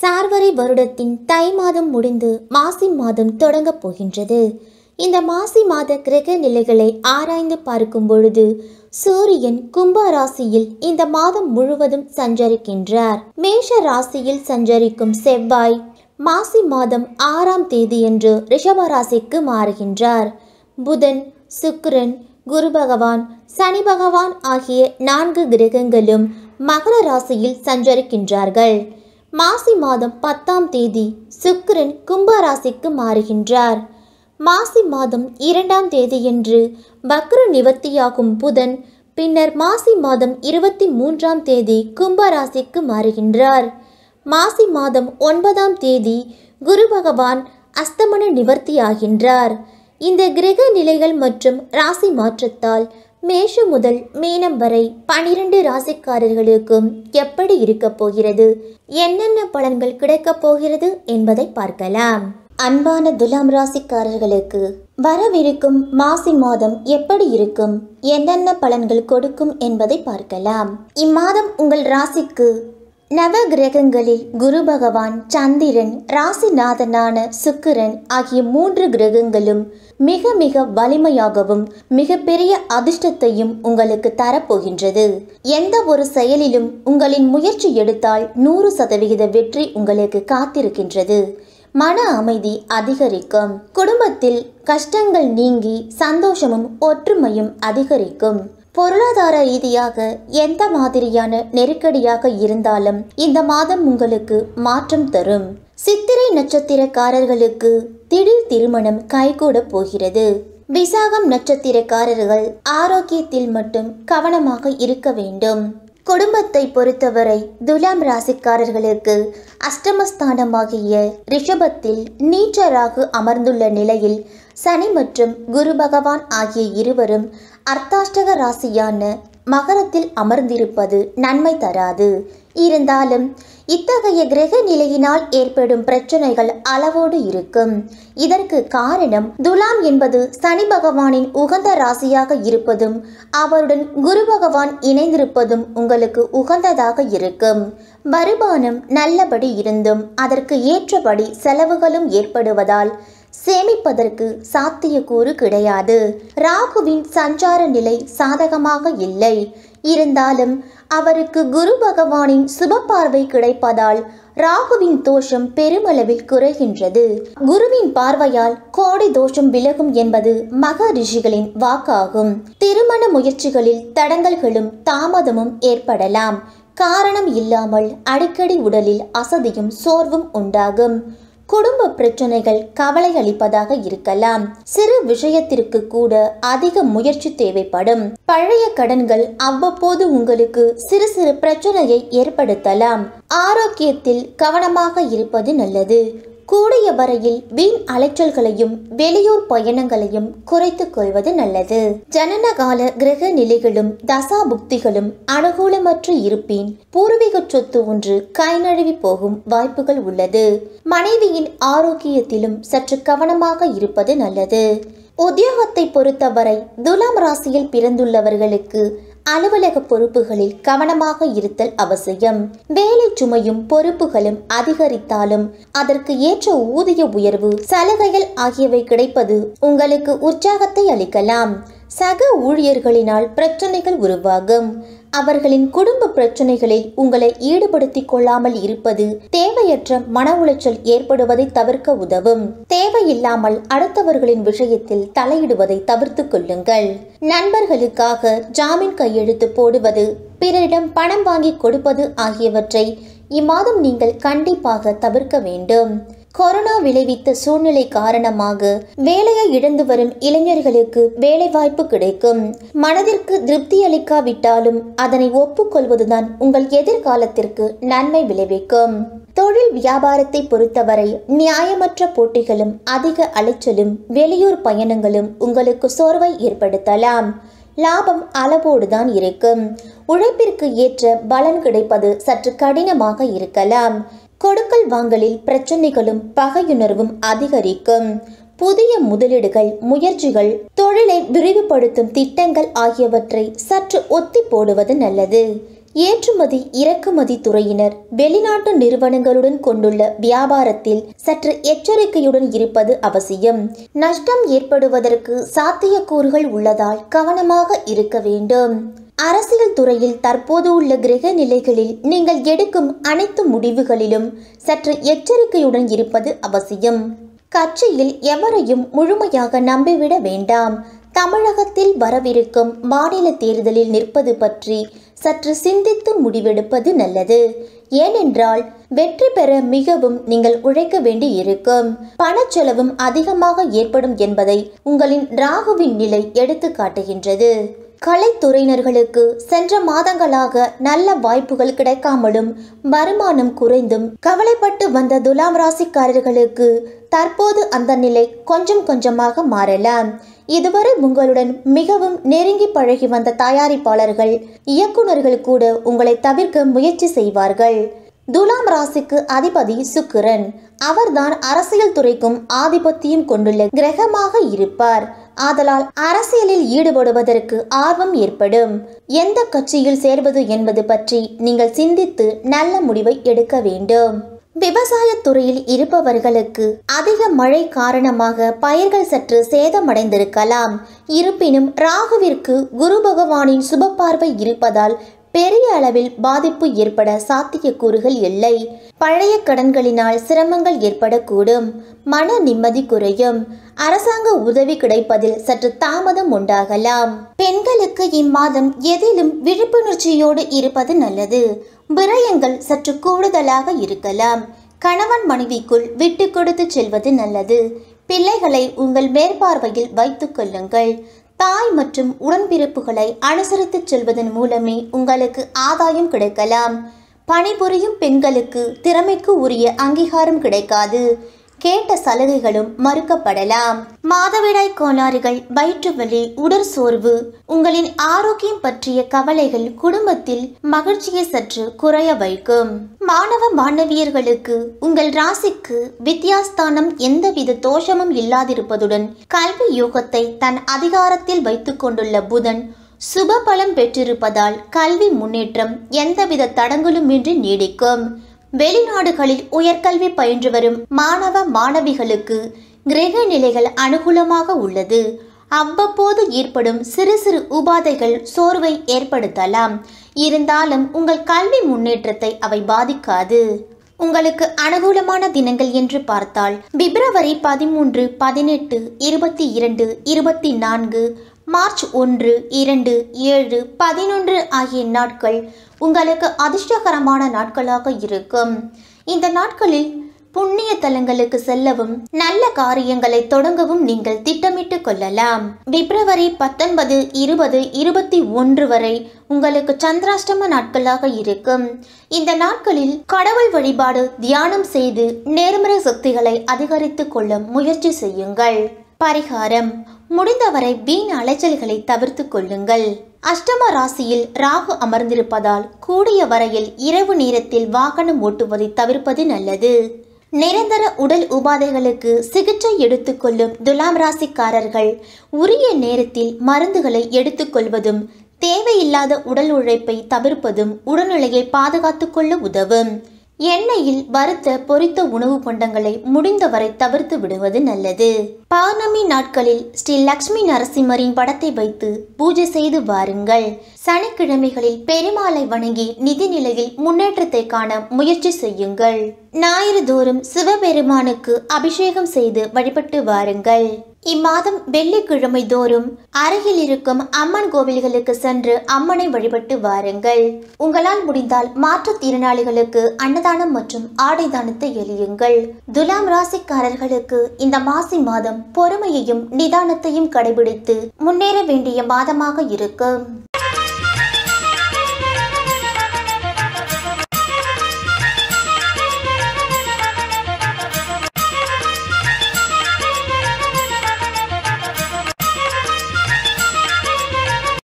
சார்வரி வருடத்தின் தை மாதம் முடிந்து மாசி மாதம் தொடங்கப் போகின்றது இந்த மாசி மாத கிரக நிலைகளை ஆராய்ந்து பார்க்கும் பொழுது சூரியன் கும்ப ராசியில் இந்த மாதம் முழுவதும் சஞ்சரிக்கின்றார் மேஷ ராசியில் சஞ்சரிக்கும் செவ்வாய் மாசி மாதம் ஆறாம் தேதியன்று ரிஷப ராசிக்கு மாறுகின்றார் புதன் சுக்கிரன் குரு பகவான் சனி பகவான் ஆகிய நான்கு கிரகங்களும் மகர ராசியில் சஞ்சரிக்கின்றார்கள் மாசி மாதம் பத்தாம் தேதி சுக்கிரன் கும்ப ராசிக்கு மாறுகின்றார் மாசி மாதம் இரண்டாம் தேதியன்று வக்ர நிவர்த்தியாகும் புதன் பின்னர் மாசி மாதம் இருபத்தி மூன்றாம் தேதி கும்ப ராசிக்கு மாறுகின்றார் மாசி மாதம் ஒன்பதாம் தேதி குரு பகவான் அஸ்தமன நிவர்த்தியாகின்றார் இந்த கிரக நிலைகள் மற்றும் ராசி மாற்றத்தால் மேஷம் முதல் மீனம் வரை பனிரெண்டு ராசிக்காரர்களுக்கும் எப்படி இருக்கப் போகிறது என்னென்ன பலன்கள் கிடைக்கப் போகிறது என்பதை பார்க்கலாம் அன்பான துலாம் ராசிக்காரர்களுக்கு வரவிருக்கும் மாசி மாதம் எப்படி இருக்கும் என்னென்ன பலன்கள் கொடுக்கும் என்பதை பார்க்கலாம் இம்மாதம் உங்கள் ராசிக்கு நவ கிரகங்களில் குரு பகவான் சந்திரன் ராசிநாதனான சுக்கிரன் ஆகிய மூன்று கிரகங்களும் மிக மிக வலிமையாகவும் மிகப்பெரிய அதிர்ஷ்டத்தையும் உங்களுக்கு தரப்போகின்றது எந்த ஒரு செயலிலும் உங்களின் முயற்சி எடுத்தால் நூறு சதவிகித வெற்றி உங்களுக்கு காத்திருக்கின்றது மன அமைதி அதிகரிக்கும் குடும்பத்தில் கஷ்டங்கள் நீங்கி சந்தோஷமும் ஒற்றுமையும் அதிகரிக்கும் பொருளாதார ரீதியாக எந்த மாதிரியான நெருக்கடியாக இருந்தாலும் இந்த மாதம் உங்களுக்கு மாற்றம் தரும் சித்திரை நட்சத்திரக்காரர்களுக்கு திடீர் திருமணம் கைகூட போகிறது விசாகம் நட்சத்திரக்காரர்கள் ஆரோக்கியத்தில் மட்டும் கவனமாக இருக்க வேண்டும் குடும்பத்தை பொறுத்தவரை துலாம் ராசிக்காரர்களுக்கு அஷ்டமஸ்தானமாகிய ரிஷபத்தில் நீச்சராகு அமர்ந்துள்ள நிலையில் சனி மற்றும் குரு பகவான் ஆகிய இருவரும் அர்த்தாஷ்டக ராசியான மகரத்தில் அமர்ந்திருப்பது நன்மை தராது இருந்தாலும் இத்தகைய கிரக நிலையினால் ஏற்படும் பிரச்சனைகள் அளவோடு இருக்கும் இதற்கு காரணம் துலாம் என்பது சனி பகவானின் உகந்த ராசியாக இருப்பதும் அவருடன் குரு பகவான் இணைந்திருப்பதும் உங்களுக்கு உகந்ததாக இருக்கும் வருமானம் நல்லபடி இருந்தும் அதற்கு ஏற்றபடி செலவுகளும் ஏற்படுவதால் சேமிப்பதற்கு சாத்தியக்கூறு கிடையாது ராகுவின் சஞ்சார நிலை சாதகமாக இல்லை இருந்தாலும் அவருக்கு குரு பகவானின் சுப பார்வை கிடைப்பதால் ராகுவின் தோஷம் பெருமளவில் குறைகின்றது குருவின் பார்வையால் கோடை தோஷம் விலகும் என்பது மக ரிஷிகளின் வாக்காகும் திருமண முயற்சிகளில் தடங்கல்களும் தாமதமும் ஏற்படலாம் காரணம் இல்லாமல் அடிக்கடி உடலில் அசதியும் சோர்வும் உண்டாகும் குடும்ப பிரச்சனைகள் கவலை அளிப்பதாக இருக்கலாம் சிறு விஷயத்திற்கு கூட அதிக முயற்சி தேவைப்படும் பழைய கடன்கள் அவ்வப்போது உங்களுக்கு சிறு சிறு பிரச்சனையை ஏற்படுத்தலாம் ஆரோக்கியத்தில் கவனமாக இருப்பது நல்லது கூடிய வரையில் வீண் அலைச்சல்களையும் வெளியூர் பயணங்களையும் குறைத்துக் கொள்வது நல்லது ஜனனகால கிரக நிலைகளும் தசா புக்திகளும் அனுகூலமற்று இருப்பின் பூர்வீக சொத்து ஒன்று கை நழுவி போகும் வாய்ப்புகள் உள்ளது மனைவியின் ஆரோக்கியத்திலும் சற்று கவனமாக இருப்பது நல்லது உத்தியோகத்தை பொறுத்தவரை துலாம் ராசியில் பிறந்துள்ளவர்களுக்கு அலுவலக பொறுப்புகளில் கவனமாக இருத்தல் அவசியம் வேலை சுமையும் பொறுப்புகளும் அதிகரித்தாலும் அதற்கு ஏற்ற ஊதிய உயர்வு சலுகைகள் ஆகியவை கிடைப்பது உங்களுக்கு உற்சாகத்தை அளிக்கலாம் சக ஊழியர்களினால் பிரச்சனைகள் உருவாகும் அவர்களின் குடும்ப பிரச்சனைகளில் உங்களை ஈடுபடுத்திக் கொள்ளாமல் இருப்பது தேவையற்ற மன உளைச்சல் ஏற்படுவதை தவிர்க்க உதவும் தேவையில்லாமல் அடுத்தவர்களின் விஷயத்தில் தலையிடுவதை தவிர்த்து கொள்ளுங்கள் நண்பர்களுக்காக ஜாமீன் கையெழுத்து போடுவது பிறரிடம் பணம் வாங்கி கொடுப்பது ஆகியவற்றை இம்மாதம் நீங்கள் கண்டிப்பாக தவிர்க்க வேண்டும் கொரோனா விளைவித்த சூழ்நிலை காரணமாக வேலையை இழந்து வரும் இளைஞர்களுக்கு வேலைவாய்ப்பு கிடைக்கும் மனதிற்கு திருப்தி அளிக்காவிட்டாலும் அதனை ஒப்புக்கொள்வதுதான் உங்கள் எதிர்காலத்திற்கு நன்மை விளைவிக்கும் தொழில் வியாபாரத்தை பொறுத்தவரை நியாயமற்ற போட்டிகளும் அதிக அலைச்சலும் வெளியூர் பயணங்களும் உங்களுக்கு சோர்வை ஏற்படுத்தலாம் லாபம் அளவோடுதான் இருக்கும் உழைப்பிற்கு ஏற்ற பலன் கிடைப்பது சற்று கடினமாக இருக்கலாம் கொடுக்கல் வாங்கலில் பிரச்சனைகளும் பகையுணர்வும் அதிகரிக்கும் புதிய முதலீடுகள் முயற்சிகள் தொழிலை விரிவுபடுத்தும் திட்டங்கள் ஆகியவற்றை சற்று ஒத்தி போடுவது நல்லது ஏற்றுமதி இறக்குமதி துறையினர் வெளிநாட்டு நிறுவனங்களுடன் கொண்டுள்ள வியாபாரத்தில் சற்று எச்சரிக்கையுடன் இருப்பது அவசியம் நஷ்டம் ஏற்படுவதற்கு சாத்தியக்கூறுகள் உள்ளதால் கவனமாக இருக்க வேண்டும் அரசியல் துறையில் தற்போது உள்ள கிரக நிலைகளில் நீங்கள் எடுக்கும் அனைத்து முடிவுகளிலும் சற்று எச்சரிக்கையுடன் இருப்பது அவசியம் கட்சியில் எவரையும் முழுமையாக நம்பிவிட வேண்டாம் தமிழகத்தில் வரவிருக்கும் மாநில தேர்தலில் நிற்பது பற்றி சற்று சிந்தித்து முடிவெடுப்பது நல்லது ஏனென்றால் வெற்றி பெற மிகவும் நீங்கள் உழைக்க வேண்டி இருக்கும் பணச்செலவும் அதிகமாக ஏற்படும் என்பதை உங்களின் ராகுவின் நிலை எடுத்து காட்டுகின்றது கலைத்துறையினர்களுக்கு சென்ற மாதங்களாக நல்ல வாய்ப்புகள் கிடைக்காமலும் வருமானம் குறைந்தும் கவலைப்பட்டு வந்த துலாம் ராசிக்காரர்களுக்கு தற்போது அந்த நிலை கொஞ்சம் கொஞ்சமாக மாறலாம் இதுவரை உங்களுடன் மிகவும் நெருங்கி பழகி வந்த தயாரிப்பாளர்கள் இயக்குனர்கள் கூட உங்களை தவிர்க்க முயற்சி செய்வார்கள் துலாம் ராசிக்கு அதிபதி சுக்கிரன் அவர்தான் அரசியல் துறைக்கும் ஆதிபத்தியம் கொண்டுள்ள கிரகமாக இருப்பார் ஆதலால் அரசியலில் ஈடுபடுவதற்கு ஆர்வம் ஏற்படும் எந்த கட்சியில் சேர்வது என்பது பற்றி நீங்கள் சிந்தித்து நல்ல முடிவை எடுக்க வேண்டும் விவசாயத் துறையில் இருப்பவர்களுக்கு அதிக மழை காரணமாக பயிர்கள் சற்று சேதமடைந்திருக்கலாம் இருப்பினும் ராகுவிற்கு குரு பகவானின் சுப பார்வை இருப்பதால் பெரிய அளவில் பாதிப்பு ஏற்பட சாத்தியக்கூறுகள் இல்லை பழைய கடன்களினால் சிரமங்கள் ஏற்படக்கூடும் மன நிம்மதி குறையும் அரசாங்க உதவி கிடைப்பதில் சற்று தாமதம் உண்டாகலாம் பெண்களுக்கு இம்மாதம் எதிலும் விழிப்புணர்ச்சியோடு இருப்பது நல்லது விரயங்கள் சற்று கூடுதலாக இருக்கலாம் கணவன் மனைவிக்குள் விட்டு கொடுத்து செல்வது நல்லது பிள்ளைகளை உங்கள் மேற்பார்வையில் வைத்துக் கொள்ளுங்கள் தாய் மற்றும் உடன்பிறப்புகளை அனுசரித்துச் செல்வதன் மூலமே உங்களுக்கு ஆதாயம் கிடைக்கலாம் பணிபுரியும் பெண்களுக்கு திறமைக்கு உரிய அங்கீகாரம் கிடைக்காது கேட்ட சலுகைகளும் மறுக்கப்படலாம் மாதவிடாய் கோளாறுகள் வயிற்று வலி உடற் சோர்வு உங்களின் ஆரோக்கியம் பற்றிய கவலைகள் குடும்பத்தில் மகிழ்ச்சியை சற்று குறைய வைக்கும் மாணவ மாணவியர்களுக்கு உங்கள் ராசிக்கு வித்யாஸ்தானம் எந்தவித தோஷமும் இல்லாதிருப்பதுடன் கல்வி யோகத்தை தன் அதிகாரத்தில் வைத்துக் கொண்டுள்ள புதன் சுப பலம் பெற்றிருப்பதால் கல்வி முன்னேற்றம் எந்தவித தடங்களுமின்றி நீடிக்கும் வெளிநாடுகளில் உயர்கல்வி பயின்று வரும் மாணவ மாணவிகளுக்கு கிரக நிலைகள் அனுகூலமாக உள்ளது அவ்வப்போது ஏற்படும் சிறு சிறு உபாதைகள் சோர்வை ஏற்படுத்தலாம் இருந்தாலும் உங்கள் கல்வி முன்னேற்றத்தை அவை பாதிக்காது உங்களுக்கு அனுகூலமான தினங்கள் என்று பார்த்தால் பிப்ரவரி பதிமூன்று பதினெட்டு இருபத்தி இரண்டு இருபத்தி நான்கு மார்ச் ஒன்று இரண்டு ஏழு பதினொன்று ஆகிய நாட்கள் உங்களுக்கு அதிர்ஷ்டகரமான நாட்களாக இருக்கும் இந்த நாட்களில் புண்ணிய தலங்களுக்கு செல்லவும் நல்ல காரியங்களை தொடங்கவும் நீங்கள் திட்டமிட்டு கொள்ளலாம் பிப்ரவரி பத்தொன்பது இருபது இருபத்தி ஒன்று வரை உங்களுக்கு சந்திராஷ்டம நாட்களாக இருக்கும் இந்த நாட்களில் கடவுள் வழிபாடு தியானம் செய்து நேர்மறை சக்திகளை அதிகரித்துக் கொள்ள முயற்சி செய்யுங்கள் பரிகாரம் முடிந்தவரை வீண் அலைச்சல்களை தவிர்த்து கொள்ளுங்கள் அஷ்டம ராசியில் ராகு அமர்ந்திருப்பதால் கூடிய வரையில் இரவு நேரத்தில் வாகனம் ஓட்டுவதை தவிர்ப்பது நல்லது நிரந்தர உடல் உபாதைகளுக்கு சிகிச்சை எடுத்துக்கொள்ளும் துலாம் ராசிக்காரர்கள் உரிய நேரத்தில் மருந்துகளை எடுத்துக்கொள்வதும் தேவையில்லாத உடல் உழைப்பை தவிர்ப்பதும் உடல்நிலையை பாதுகாத்துக் கொள்ள உதவும் எண்ணெயில் வறுத்த பொரித்த உணவு பண்டங்களை முடிந்தவரை தவிர்த்து விடுவது நல்லது பௌர்ணமி நாட்களில் ஸ்ரீ லக்ஷ்மி நரசிம்மரின் படத்தை வைத்து பூஜை செய்து வாருங்கள் சனிக்கிழமைகளில் பெருமாளை வணங்கி நிதி நிலையில் முன்னேற்றத்தை காண முயற்சி செய்யுங்கள் ஞாயிறு தோறும் சிவபெருமானுக்கு அபிஷேகம் செய்து வழிபட்டு வாருங்கள் இம்மாதம் வெள்ளிக்கிழமை தோறும் அருகில் இருக்கும் அம்மன் கோவில்களுக்கு சென்று அம்மனை வழிபட்டு வாருங்கள் உங்களால் முடிந்தால் மாற்றுத்திறனாளிகளுக்கு அன்னதானம் மற்றும் ஆடை தானத்தை எளியுங்கள் துலாம் ராசிக்காரர்களுக்கு இந்த மாசி மாதம் பொறுமையையும் நிதானத்தையும் கடைபிடித்து முன்னேற வேண்டிய மாதமாக இருக்கும்